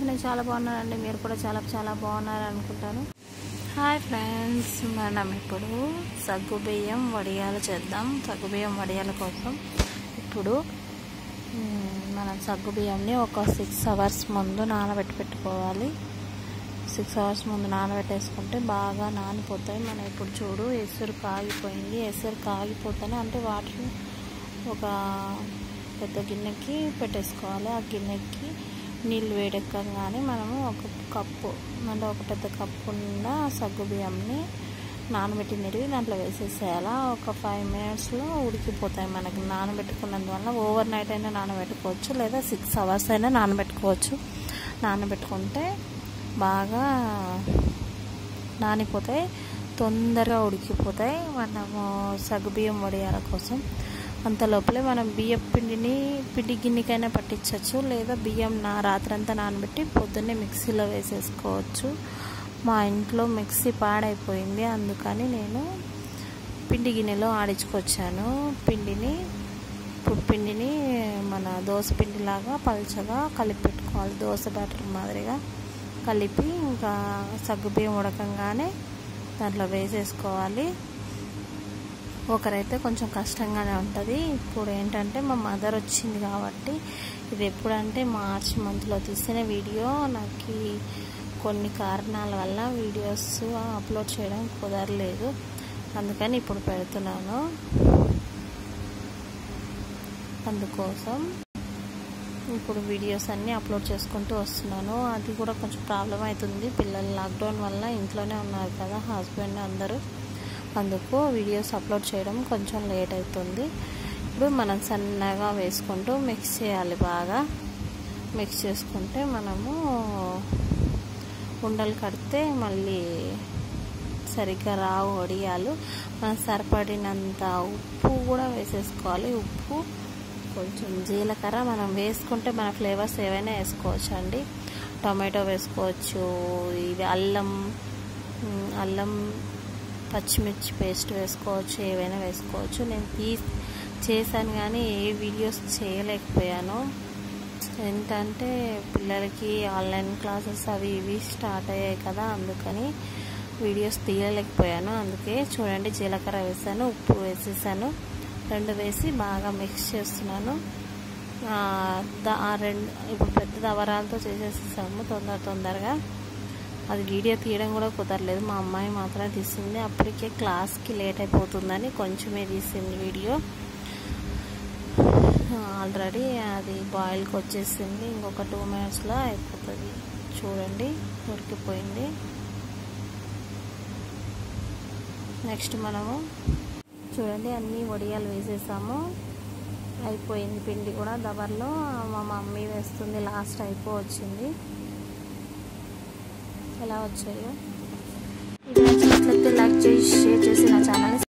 friends నేను చాలా బాగున్నానండి మీరు కూడా చాలా చాలా బాగున్నారు అనుకుంటాను హాయ్ ఫ్రెండ్స్ మనం ఇప్పుడు సగ్గు బియ్యం వడియాలు చేద్దాం సగ్గు బియ్యం వడియాల కోసం ఇప్పుడు మ్, మనం సగ్గు బియ్యంని ఒక సిక్స్ అవర్స్ ముందు నానబెట్టి పెట్టుకోవాలి సిక్స్ అవర్స్ ముందు నానబెట్టేసుకుంటే బాగా నానిపోతాయి మనం ఇప్పుడు చూడు ఎసురు కాగిపోయింది ఎసురు కాగిపోతేనే అంటే వాటర్ ఒక పెద్ద గిన్నెకి పెట్టేసుకోవాలి ఆ గిన్నెకి నీళ్ళు వేడెక్కగానే మనము ఒక కప్పు అంటే ఒక పెద్ద కప్పు నిండా సగ్గు బియ్యంని నానబెట్టినవి దాంట్లో వేసేసేయాలి ఒక ఫైవ్ మినిట్స్లో ఉడికిపోతాయి మనకి నానబెట్టుకున్నందువల్ల ఓవర్ నైట్ అయినా నానబెట్టుకోవచ్చు లేదా సిక్స్ అవర్స్ అయినా నానబెట్టుకోవచ్చు నానబెట్టుకుంటే బాగా నానిపోతాయి తొందరగా ఉడికిపోతాయి మనము సగ్గుబియ్యం వడియాల కోసం అంత లోపలే మనం బియ్యం పిండిని పిండి గిన్నెకైనా పట్టించవచ్చు లేదా బియ్యం నా రాత్రంతా నానబెట్టి పొద్దున్నే మిక్సీలో వేసేసుకోవచ్చు మా ఇంట్లో మిక్సీ పాడైపోయింది అందుకని నేను పిండి గిన్నెలో ఆడించుకొచ్చాను పిండిని ఇప్పుడు పిండిని మన దోశ పిండిలాగా పల్చగా కలిపి పెట్టుకోవాలి దోశ బ్యాటర్ మాదిరిగా కలిపి ఇంకా సగ్గుబియ్యం ఉడకంగానే దాంట్లో వేసేసుకోవాలి ఒకరైతే కొంచెం కష్టంగానే ఉంటుంది ఇప్పుడు ఏంటంటే మా మదర్ వచ్చింది కాబట్టి ఇది ఎప్పుడంటే మార్చ్ మంత్లో తీసిన వీడియో నాకు కొన్ని కారణాల వల్ల వీడియోస్ అప్లోడ్ చేయడం కుదరలేదు అందుకని ఇప్పుడు పెడుతున్నాను అందుకోసం ఇప్పుడు వీడియోస్ అన్నీ అప్లోడ్ చేసుకుంటూ వస్తున్నాను అది కూడా కొంచెం ప్రాబ్లం అవుతుంది పిల్లలు లాక్డౌన్ వల్ల ఇంట్లోనే ఉన్నారు కదా హస్బెండ్ అందరూ అందుకు వీడియోస్ అప్లోడ్ చేయడం కొంచెం లేట్ అవుతుంది ఇప్పుడు మనం సన్నగా వేసుకుంటూ మిక్స్ చేయాలి బాగా మిక్స్ చేసుకుంటే మనము ఉండలు కడితే మళ్ళీ సరిగ్గా రావు వడియాలు మనం సరిపడినంత ఉప్పు కూడా వేసేసుకోవాలి ఉప్పు కొంచెం జీలకర్ర మనం వేసుకుంటే మన ఫ్లేవర్స్ ఏవైనా వేసుకోవచ్చు అండి టొమాటో వేసుకోవచ్చు ఇది అల్లం అల్లం పచ్చిమిర్చి పేస్ట్ వేసుకోవచ్చు ఏవైనా వేసుకోవచ్చు నేను తీ చేశాను కానీ ఏ వీడియోస్ చేయలేకపోయాను ఏంటంటే పిల్లలకి ఆన్లైన్ క్లాసెస్ అవి ఇవి స్టార్ట్ అయ్యాయి కదా అందుకని వీడియోస్ తీయలేకపోయాను అందుకే చూడండి జీలకర్ర వేసాను ఉప్పు వేసేసాను రెండు వేసి బాగా మిక్స్ చేస్తున్నాను రెండు ఇప్పుడు పెద్ద దవరాలతో చేసేసేసాము తొందర తొందరగా అది వీడియో తీయడం కూడా కుదరలేదు మా అమ్మాయి మాత్రమే తీసింది అప్పటికే క్లాస్కి లేట్ అయిపోతుందని కొంచెమే తీసింది వీడియో ఆల్రెడీ అది బాయిల్కి వచ్చేసింది ఇంకొక టూ మినిట్స్లో అయిపోతుంది చూడండి ఉడికిపోయింది నెక్స్ట్ మనము చూడండి అన్నీ వడియాలు వేసేసాము అయిపోయింది పిండి కూడా దబర్లో మా మమ్మీ వేస్తుంది లాస్ట్ అయిపో వచ్చింది ఎలా వచ్చాయో ఇది నచ్చినట్లయితే లైక్ చేసి షేర్ చేసి నా ఛానల్ని